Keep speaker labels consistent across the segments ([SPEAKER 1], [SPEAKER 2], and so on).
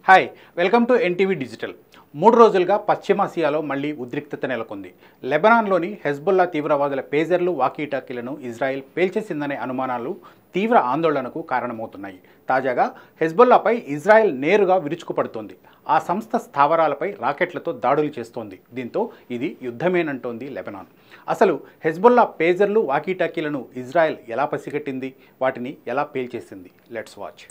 [SPEAKER 1] hi welcome to NTV digital మూడు రోజులుగా పశ్చిమాసియాలో మళ్లీ ఉద్రిక్తత నెలకొంది లెబనాన్లోని హెజ్బుల్లా తీవ్రవాదుల పేజర్లు వాకీటాకీలను ఇజ్రాయెల్ పేల్చేసిందనే అనుమానాలు తీవ్ర ఆందోళనకు కారణమవుతున్నాయి తాజాగా హెజ్బుల్లాపై ఇజ్రాయెల్ నేరుగా విరుచుకుపడుతోంది ఆ సంస్థ స్థావరాలపై రాకెట్లతో దాడులు చేస్తోంది దీంతో ఇది యుద్ధమేనంటోంది లెబనాన్ అసలు హెజ్బుల్లా పేజర్లు వాకీటాకీలను ఇజ్రాయెల్ ఎలా పసిగట్టింది వాటిని ఎలా పేల్చేసింది లెట్స్ వాచ్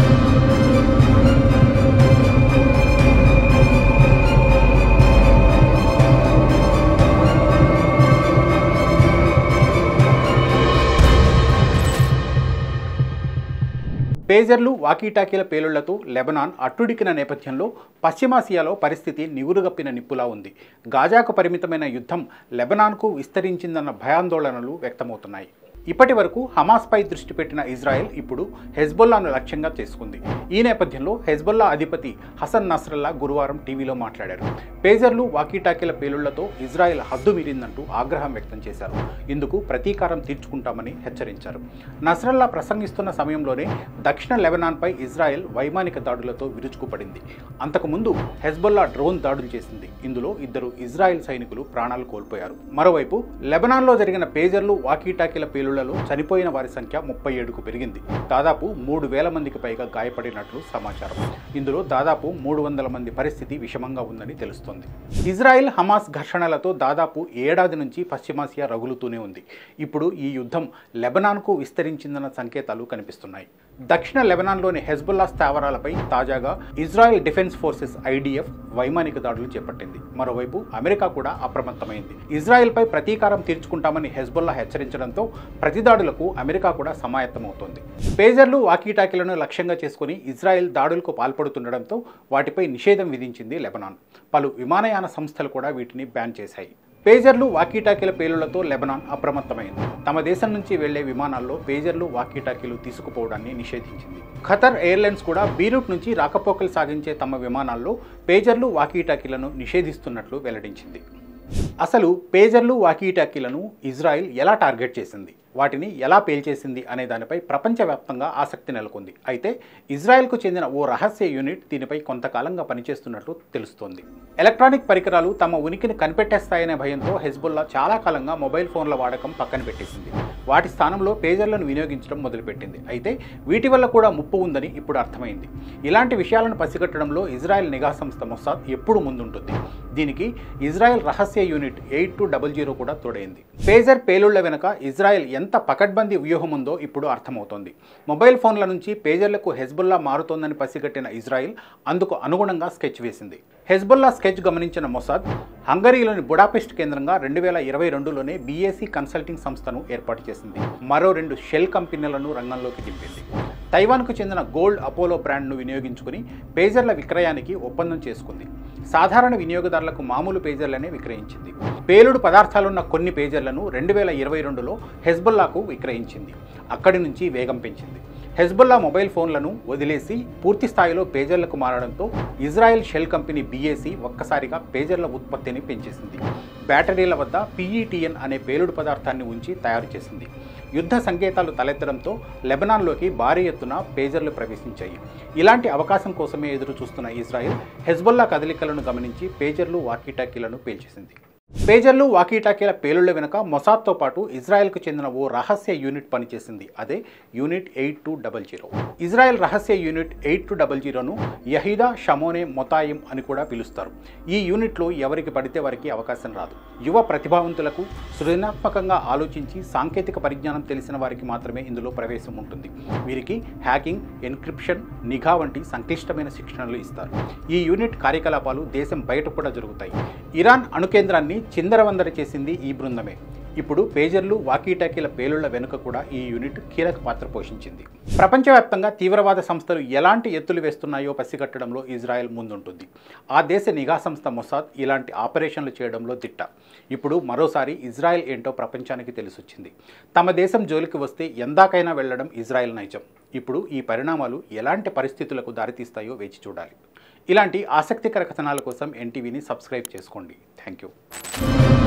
[SPEAKER 1] పేజర్లు వాకీటాకీల పేలుళ్లతో లెబనాన్ అట్టుడికిన నేపథ్యంలో పశ్చిమాసియాలో పరిస్థితి నివురుగప్పిన నిప్పులా ఉంది గాజాకు పరిమితమైన యుద్ధం లెబనాన్కు విస్తరించిందన్న భయాందోళనలు వ్యక్తమవుతున్నాయి ఇప్పటి వరకు హమాస్పై దృష్టి పెట్టిన ఇజ్రాయెల్ ఇప్పుడు హెజ్బొల్లాను లక్ష్యంగా చేసుకుంది ఈ నేపథ్యంలో హెజ్బొల్లా అధిపతి హసన్ నస్రల్లా గురువారం టీవీలో మాట్లాడారు పేజర్లు వాకీటాకీల పేలుళ్లతో ఇజ్రాయెల్ హద్దు మీరిందంటూ ఆగ్రహం వ్యక్తం చేశారు ఇందుకు ప్రతీకారం తీర్చుకుంటామని హెచ్చరించారు నస్రల్లా ప్రసంగిస్తున్న సమయంలోనే దక్షిణ లెబనాన్పై ఇజ్రాయెల్ వైమానిక దాడులతో విరుచుకుపడింది అంతకుముందు హెజ్బొల్లా డ్రోన్ దాడులు చేసింది ఇందులో ఇద్దరు ఇజ్రాయెల్ సైనికులు ప్రాణాలు కోల్పోయారు మరోవైపు లెబనాన్లో జరిగిన పేజర్లు వాకీటాకీల పేలుళ్లలో చనిపోయిన వారి సంఖ్య ముప్పై ఏడుకు పెరిగింది దాదాపు మూడు వేల మందికి పైగా గాయపడినట్లు సమాచారం ఇందులో దాదాపు మూడు వందల మంది పరిస్థితి విషమంగా ఉందని తెలుస్తోంది ఇజ్రాయెల్ హమాస్ ఘర్షణలతో దాదాపు ఏడాది నుంచి పశ్చిమాసియా రగులుతూనే ఉంది ఇప్పుడు ఈ యుద్ధం లెబనాన్కు విస్తరించిందన్న సంకేతాలు కనిపిస్తున్నాయి దక్షిణ లెబనాన్లోని హెజ్బుల్లా స్థావరాలపై తాజాగా ఇజ్రాయెల్ డిఫెన్స్ ఫోర్సెస్ ఐడిఎఫ్ వైమానిక దాడులు చేపట్టింది మరోవైపు అమెరికా కూడా అప్రమత్తమైంది ఇజ్రాయెల్పై ప్రతీకారం తీర్చుకుంటామని హెజ్బుల్లా హెచ్చరించడంతో ప్రతిదాడులకు అమెరికా కూడా సమాయత్తమవుతోంది పేజర్లు వాకీటాకీలను లక్ష్యంగా చేసుకుని ఇజ్రాయెల్ దాడులకు పాల్పడుతుండడంతో వాటిపై నిషేధం విధించింది లెబనాన్ పలు విమానయాన సంస్థలు కూడా వీటిని బ్యాన్ చేశాయి పేజర్లు వాకీటాకీల పేలుళ్లతో లెబనాన్ అప్రమత్తమైంది తమ దేశం నుంచి వెళ్లే విమానాల్లో పేజర్లు వాకీటాకీలు తీసుకుపోవడాన్ని నిషేధించింది ఖతర్ ఎయిర్లైన్స్ కూడా బీరూట్ నుంచి రాకపోకలు సాగించే తమ విమానాల్లో పేజర్లు వాకీటాకీలను నిషేధిస్తున్నట్లు వెల్లడించింది అసలు పేజర్లు వాకీటాకీలను ఇజ్రాయెల్ ఎలా టార్గెట్ చేసింది వాటిని ఎలా పేల్చేసింది అనే దానిపై ప్రపంచవ్యాప్తంగా ఆసక్తి నెలకొంది అయితే ఇజ్రాయెల్కు చెందిన ఓ రహస్య యూనిట్ దీనిపై కొంతకాలంగా పనిచేస్తున్నట్లు తెలుస్తోంది ఎలక్ట్రానిక్ పరికరాలు తమ ఉనికిని కనిపెట్టేస్తాయనే భయంతో హెజ్బుల్లా చాలా కాలంగా మొబైల్ ఫోన్ల వాడకం పక్కన పెట్టేసింది వాటి స్థానంలో పేజర్లను వినియోగించడం మొదలుపెట్టింది అయితే వీటి వల్ల కూడా ముప్పు ఉందని ఇప్పుడు అర్థమైంది ఇలాంటి విషయాలను పసిగట్టడంలో ఇజ్రాయెల్ నిఘా సంస్థ మొసాద్ ఎప్పుడు ముందుంటుంది దీనికి ఇజ్రాయెల్ రహస్య unit eight two double zero కూడా తోడైంది పేజర్ పేలుళ్ల వెనుక ఇజ్రాయెల్ ఎంత పకడ్బందీ వ్యూహం ఉందో ఇప్పుడు అర్థమవుతోంది మొబైల్ ఫోన్ల నుంచి పేజర్లకు హెజ్బుల్లా మారుతోందని పసిగట్టిన ఇజ్రాయెల్ అందుకు అనుగుణంగా స్కెచ్ వేసింది హెజ్బుల్లా స్కెచ్ గమనించిన మొసాద్ హంగరీలోని బుడాపెస్ట్ కేంద్రంగా రెండు వేల ఇరవై రెండులోనే బీఏసీ కన్సల్టింగ్ సంస్థను ఏర్పాటు చేసింది మరో రెండు షెల్ కంపెనీలను రంగంలోకి దింపింది తైవాన్కు చెందిన గోల్డ్ అపోలో బ్రాండ్ను వినియోగించుకుని పేజర్ల విక్రయానికి ఒప్పందం చేసుకుంది సాధారణ వినియోగదారులకు మామూలు పేజర్లనే విక్రయించింది పేలుడు పదార్థాలున్న కొన్ని పేజర్లను రెండు వేల ఇరవై రెండులో హెజ్బుల్లాకు విక్రయించింది అక్కడి నుంచి వేగం పెంచింది హెజ్బుల్లా మొబైల్ ఫోన్లను వదిలేసి పూర్తి స్థాయిలో పేజర్లకు మారడంతో ఇజ్రాయెల్ షెల్ కంపెనీ బీఏసీ ఒక్కసారిగా పేజర్ల ఉత్పత్తిని పెంచేసింది బ్యాటరీల వద్ద పీఈటీఎన్ అనే పేలుడు పదార్థాన్ని ఉంచి తయారు చేసింది యుద్ధ సంకేతాలు తలెత్తడంతో లెబనాన్లోకి భారీ ఎత్తున పేజర్లు ప్రవేశించాయి ఇలాంటి అవకాశం కోసమే ఎదురు చూస్తున్న ఇజ్రాయెల్ హెజ్బుల్లా కదలికలను గమనించి పేజర్లు వాకీటాకీలను పేల్చేసింది పేజర్లు వాకీటాకీల పేలుళ్ల వెనుక మొసాద్తో పాటు ఇజ్రాయెల్కు చెందిన ఓ రహస్య యూనిట్ పనిచేసింది అదే unit eight two double zero Israel రహస్య యూనిట్ ఎయిట్ టూ డబల్ జీరోను యహీదా షమోనే మొతాయిం అని కూడా పిలుస్తారు ఈ యూనిట్లో ఎవరికి పడితే వారికి అవకాశం రాదు యువ ప్రతిభావంతులకు సృజనాత్మకంగా ఆలోచించి సాంకేతిక పరిజ్ఞానం తెలిసిన వారికి మాత్రమే ఇందులో ప్రవేశం ఉంటుంది వీరికి హ్యాకింగ్ ఎన్క్రిప్షన్ నిఘా వంటి సంక్లిష్టమైన శిక్షణలు ఇస్తారు ఈ యూనిట్ కార్యకలాపాలు దేశం బయట కూడా జరుగుతాయి ఇరాన్ అణుకేంద్రాన్ని చిందరవందర చేసింది ఈ బృందమే ఇప్పుడు పేజర్లు వాకీటాకీల పేలుళ్ల వెనుక కూడా ఈ యూనిట్ కీలక పాత్ర పోషించింది ప్రపంచవ్యాప్తంగా తీవ్రవాద సంస్థలు ఎలాంటి ఎత్తులు వేస్తున్నాయో పసిగట్టడంలో ఇజ్రాయెల్ ముందుంటుంది ఆ దేశ నిఘా సంస్థ మొసాద్ ఇలాంటి ఆపరేషన్లు చేయడంలో దిట్ట ఇప్పుడు మరోసారి ఇజ్రాయెల్ ఏంటో ప్రపంచానికి తెలిసొచ్చింది తమ దేశం జోలికి వస్తే ఎందాకైనా వెళ్లడం ఇజ్రాయెల్ నైజం ఇప్పుడు ఈ పరిణామాలు ఎలాంటి పరిస్థితులకు దారితీస్తాయో వేచి చూడాలి ఇలాంటి ఆసక్తికర కథనాల కోసం ఎన్టీవీని సబ్స్క్రైబ్ చేసుకోండి థ్యాంక్ యూ